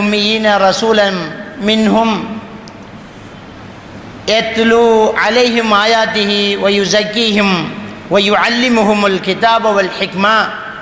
الأميين رسولا منهم يتلو عليهم آياته ويزكيهم ويعلمهم الكتاب والحكمة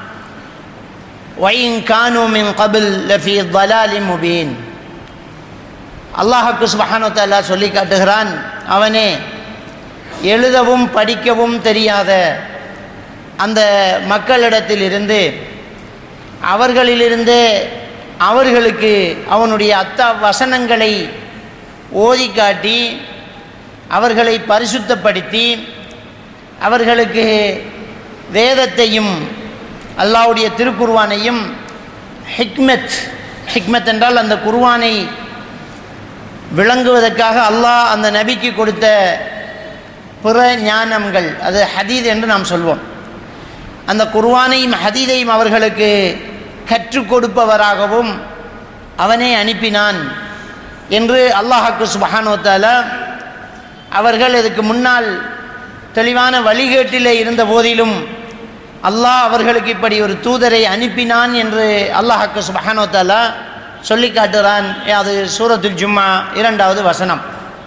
وإن كانوا من قبل لفي ضلال مبين அல்லாஹுக்கு சுபஹானு தாலா சொல்லி காட்டுகிறான் அவனே எழுதவும் படிக்கவும் தெரியாத அந்த மக்களிடத்திலிருந்து அவர்களிலிருந்து அவர்களுக்கு அவனுடைய அத்த வசனங்களை ஓதி காட்டி அவர்களை பரிசுத்தப்படுத்தி அவர்களுக்கு வேதத்தையும் அல்லாவுடைய திருக்குர்வானையும் ஹிக்மத் ஹிக்மத் என்றால் அந்த குர்வானை விளங்குவதற்காக அல்லாஹ் அந்த நபிக்கு கொடுத்த பிற ஞானங்கள் அது ஹதீத் என்று நாம் சொல்வோம் அந்த குர்வானையும் ஹதீதையும் அவர்களுக்கு கற்றுக் கொடுப்பவராகவும் அவனே அனுப்பினான் என்று அல்லாஹாக்கு சுபஹானோத்தால அவர்கள் இதுக்கு முன்னால் தெளிவான வழிகேட்டிலே இருந்த போதிலும் அல்லாஹ் அவர்களுக்கு இப்படி ஒரு தூதரை அனுப்பினான் என்று அல்லாஹாக்கு சுபஹானோத்தாலா சொல்லி காட்டுறான் அது சூரத்துல் ஜும்மா இரண்டாவது வசனம்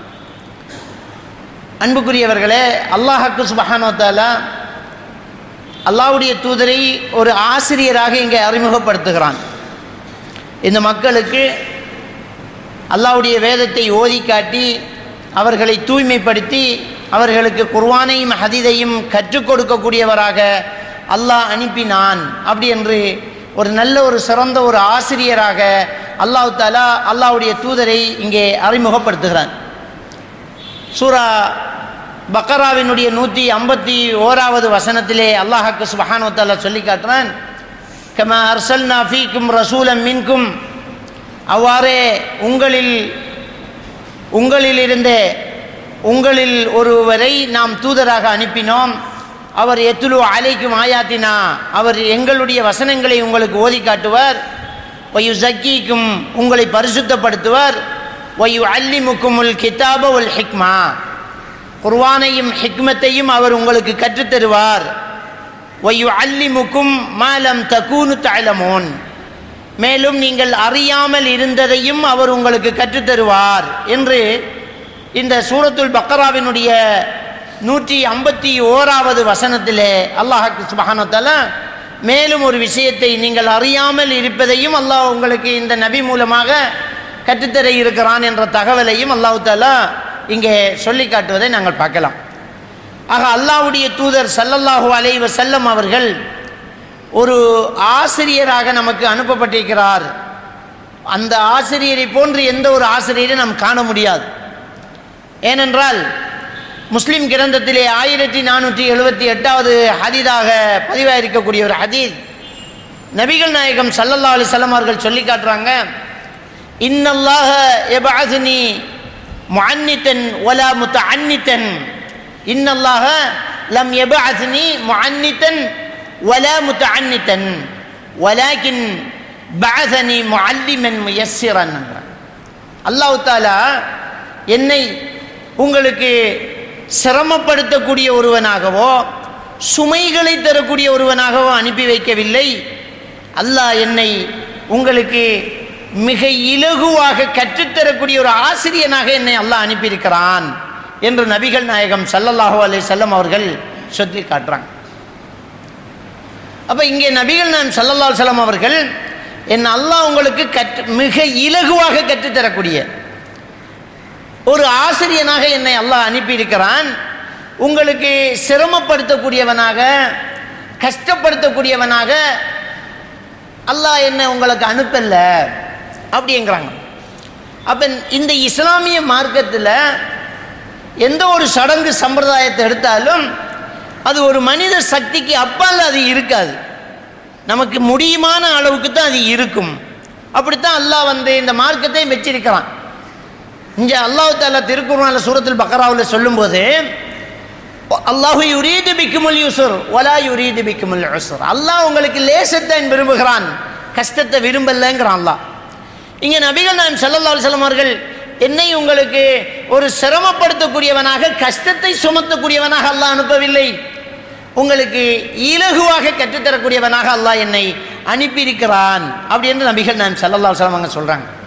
அன்புக்குரியவர்களே அல்லாஹாக்கு சுபஹானோத்தாலா அல்லாவுடைய தூதரை ஒரு ஆசிரியராக இங்கே அறிமுகப்படுத்துகிறான் இந்த மக்களுக்கு அல்லாவுடைய வேதத்தை ஓதி காட்டி அவர்களை தூய்மைப்படுத்தி அவர்களுக்கு குர்வானையும் ஹதீதையும் கற்றுக் கொடுக்கக்கூடியவராக அல்லாஹ் அனுப்பினான் அப்படி என்று ஒரு நல்ல ஒரு சிறந்த ஒரு ஆசிரியராக அல்லாஹு தாலா அல்லாவுடைய தூதரை இங்கே அறிமுகப்படுத்துகிறான் சூரா பக்கராவினுடைய நூற்றி ஐம்பத்தி ஓராவது வசனத்திலே அல்லாஹாக்கு சுபஹானு தாலா சொல்லி காட்டுறான் கமா அர்சல்னா ஃபீக்கும் ரசூலம் மின்கும் அவ்வாறே உங்களில் உங்களிலிருந்தே உங்களில் ஒருவரை நாம் தூதராக அனுப்பினோம் அவர் எத்துலு அலைக்கும் ஆயாத்தினா அவர் எங்களுடைய வசனங்களை உங்களுக்கு ஓதி காட்டுவார் ஒய்யு ஜக்கிக்கும் உங்களை பரிசுத்தப்படுத்துவார் ஒய்யு அல்லிமுக்குமுல் கிதாப உல் ஹிக்மா குர்வானையும் ஹிக்மத்தையும் அவர் உங்களுக்கு கற்றுத்தருவார் ஒய்யு அல்லிமுக்கும் மாலம் தக்கூனு தாழமோன் மேலும் நீங்கள் அறியாமல் இருந்ததையும் அவர் உங்களுக்கு கற்றுத்தருவார் என்று இந்த சூரத்துல் பக்கராவினுடைய நூற்றி ஐம்பத்தி ஓராவது வசனத்திலே அல்லாஹாக்கு சுபஹானத்தால மேலும் ஒரு விஷயத்தை நீங்கள் அறியாமல் இருப்பதையும் அல்லாஹ் உங்களுக்கு இந்த நபி மூலமாக கற்றுத்தர இருக்கிறான் என்ற தகவலையும் அல்லாஹு தாலா இங்கே சொல்லி காட்டுவதை நாங்கள் பார்க்கலாம் ஆக அல்லாஹ்வுடைய தூதர் சல்லல்லாஹு அலைஹி வஸல்லம் அவர்கள் ஒரு ஆசிரியராக நமக்கு அனுப்பப்பட்டிருக்கிறார் அந்த ஆசிரியரை போன்று எந்த ஒரு ஆசிரியரை நாம் காண முடியாது ஏனென்றால் முஸ்லிம் கிரந்தத்திலே ஆயிரத்தி நானூற்றி எழுபத்தி எட்டாவது ஹதீதாக பதிவாயிருக்கக்கூடிய ஒரு ஹதீத் நபிகள் நாயகம் சல்லல்லா அலிசல்லம் அவர்கள் சொல்லி காட்டுறாங்க இன்னல்லாக எபாசினி முஅன்னித்தன் ஒலா முத்த அன்னித்தன் இன்னல்லாக லம் எபாசினி முஅன்னித்தன் ஒலா முத்த அன்னித்தன் ஒலாக்கின் பாசனி முஅல்லிமன் முயஸ்ஸிரன் அல்லாஹ் தாலா என்னை உங்களுக்கு சிரமப்படுத்தக்கூடிய ஒருவனாகவோ சுமைகளை தரக்கூடிய ஒருவனாகவோ அனுப்பி வைக்கவில்லை அல்லாஹ் என்னை உங்களுக்கு மிக இலகுவாக கற்றுத்தரக்கூடிய ஒரு ஆசிரியனாக என்னை அல்லாஹ் அனுப்பியிருக்கிறான் என்று நபிகள் நாயகம் சல்லல்லாஹு அலை செல்லம் அவர்கள் சொல்லி காட்டுறாங்க அப்போ இங்கே நபிகள் நாயம் சல்லல்லா செல்லம் அவர்கள் என் அல்லாஹ் உங்களுக்கு கற்று மிக இலகுவாக கற்றுத்தரக்கூடிய ஒரு ஆசிரியனாக என்னை அல்லாஹ் அனுப்பியிருக்கிறான் உங்களுக்கு சிரமப்படுத்தக்கூடியவனாக கஷ்டப்படுத்தக்கூடியவனாக அல்லாஹ் என்ன உங்களுக்கு அனுப்பல அப்படிங்கிறாங்க அப்போ இந்த இஸ்லாமிய மார்க்கத்தில் எந்த ஒரு சடங்கு சம்பிரதாயத்தை எடுத்தாலும் அது ஒரு மனித சக்திக்கு அப்பால் அது இருக்காது நமக்கு முடியுமான அளவுக்கு தான் அது இருக்கும் அப்படித்தான் அல்லாஹ் வந்து இந்த மார்க்கத்தை வச்சிருக்கிறான் இங்கே அல்லாஹு தாலா திருக்குறான சூரத்தில் பக்கராவில் சொல்லும்போது அல்லாஹு யுரீது பிக்குமுல் யூசுர் ஒலா யுரீது பிக்குமுல் யூசுர் அல்லாஹ் உங்களுக்கு லேசத்தான் விரும்புகிறான் கஷ்டத்தை விரும்பலைங்கிறான் அல்லாஹ் இங்கே நபிகள் நாயம் சல்லல்லா அலுவலம் அவர்கள் என்னை உங்களுக்கு ஒரு சிரமப்படுத்தக்கூடியவனாக கஷ்டத்தை சுமத்தக்கூடியவனாக அல்லாஹ் அனுப்பவில்லை உங்களுக்கு இலகுவாக கற்றுத்தரக்கூடியவனாக அல்லாஹ் என்னை அனுப்பியிருக்கிறான் அப்படி என்று நபிகள் நாயம் சல்லல்லா அலுவலம் அவங்க சொல்கிறாங்க